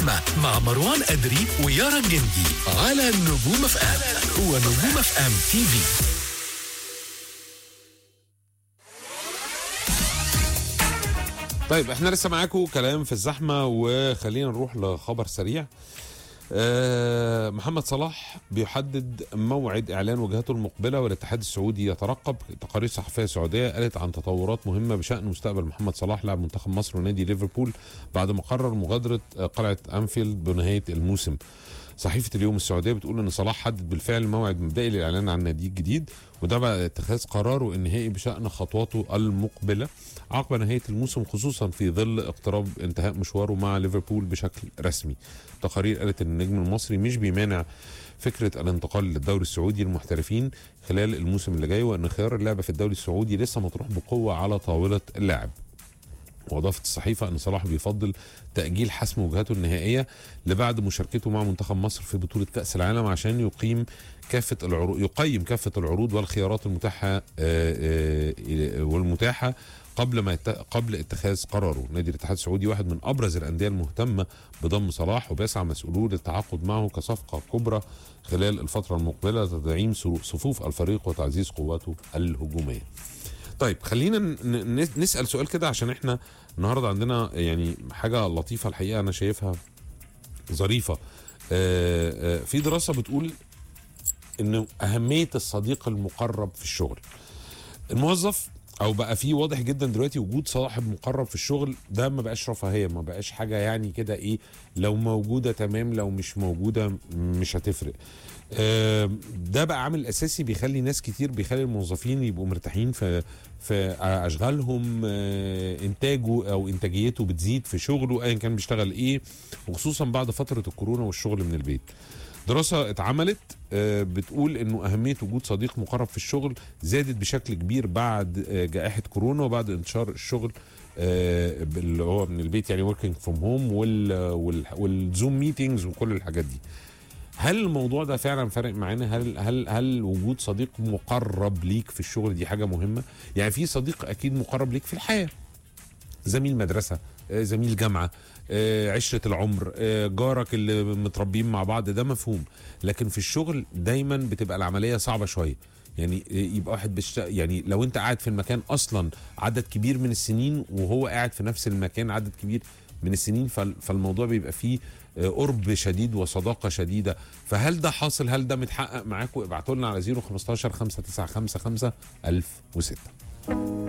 الزحمة مع مروان أدري ويارا الجندي على نجوم اف ام هو نجوم اف ام تي في طيب احنا لسه معاكم كلام في الزحمه وخلينا نروح لخبر سريع آه، محمد صلاح بيحدد موعد اعلان وجهته المقبله والاتحاد السعودي يترقب تقارير صحفيه سعوديه قالت عن تطورات مهمه بشان مستقبل محمد صلاح لاعب منتخب مصر ونادي ليفربول بعد ما قرر مغادره آه، قلعه انفيلد بنهايه الموسم صحيفة اليوم السعودية بتقول إن صلاح حدد بالفعل موعد مبدئي للإعلان عن ناديه الجديد وده بعد اتخاذ قراره النهائي بشأن خطواته المقبلة عقب نهاية الموسم خصوصا في ظل اقتراب انتهاء مشواره مع ليفربول بشكل رسمي تقارير قالت إن النجم المصري مش بيمانع فكرة الانتقال للدوري السعودي للمحترفين خلال الموسم اللي جاي وأن خيار اللعبة في الدوري السعودي لسه مطروح بقوة على طاولة اللاعب واضافت الصحيفه ان صلاح بيفضل تاجيل حسم وجهته النهائيه لبعد مشاركته مع منتخب مصر في بطوله كاس العالم عشان يقيم كافه العروض يقيم كافه العروض والخيارات المتاحه آه، آه، والمتاحه قبل ما يت... قبل اتخاذ قراره نادي الاتحاد السعودي واحد من ابرز الانديه المهتمه بضم صلاح وبيسعى مسؤولون للتعاقد معه كصفقه كبرى خلال الفتره المقبله لتدعيم صفوف الفريق وتعزيز قواته الهجوميه طيب خلينا ن- ن- نسال سؤال كده عشان احنا النهارده عندنا يعني حاجه لطيفه الحقيقه انا شايفها ظريفه آه، آه، في دراسه بتقول ان اهميه الصديق المقرب في الشغل الموظف او بقى في واضح جدا دلوقتي وجود صاحب مقرب في الشغل ده ما بقاش رفاهيه ما بقاش حاجه يعني كده ايه لو موجوده تمام لو مش موجوده مش هتفرق آم، ده بقى عامل اساسي بيخلي ناس كتير بيخلي الموظفين يبقوا مرتاحين في في اشغالهم آه، انتاجه او انتاجيته بتزيد في شغله ايا كان بيشتغل ايه وخصوصا بعد فتره الكورونا والشغل من البيت دراسة اتعملت آه، بتقول انه اهمية وجود صديق مقرب في الشغل زادت بشكل كبير بعد آه، جائحة كورونا وبعد انتشار الشغل آه، اللي هو من البيت يعني working from home وال وال والزوم ميتينجز وكل الحاجات دي هل الموضوع ده فعلا فارق معانا هل هل هل وجود صديق مقرب ليك في الشغل دي حاجه مهمه يعني في صديق اكيد مقرب ليك في الحياه زميل مدرسه آه، زميل جامعه آه، عشره العمر آه، جارك اللي متربيين مع بعض ده مفهوم لكن في الشغل دايما بتبقى العمليه صعبه شويه يعني آه، يبقى واحد بشت... يعني لو انت قاعد في المكان اصلا عدد كبير من السنين وهو قاعد في نفس المكان عدد كبير من السنين فال- فالموضوع بيبقى فيه آه، قرب شديد وصداقه شديده فهل ده حاصل هل ده متحقق معاكم ابعتوا لنا على 015 595 1006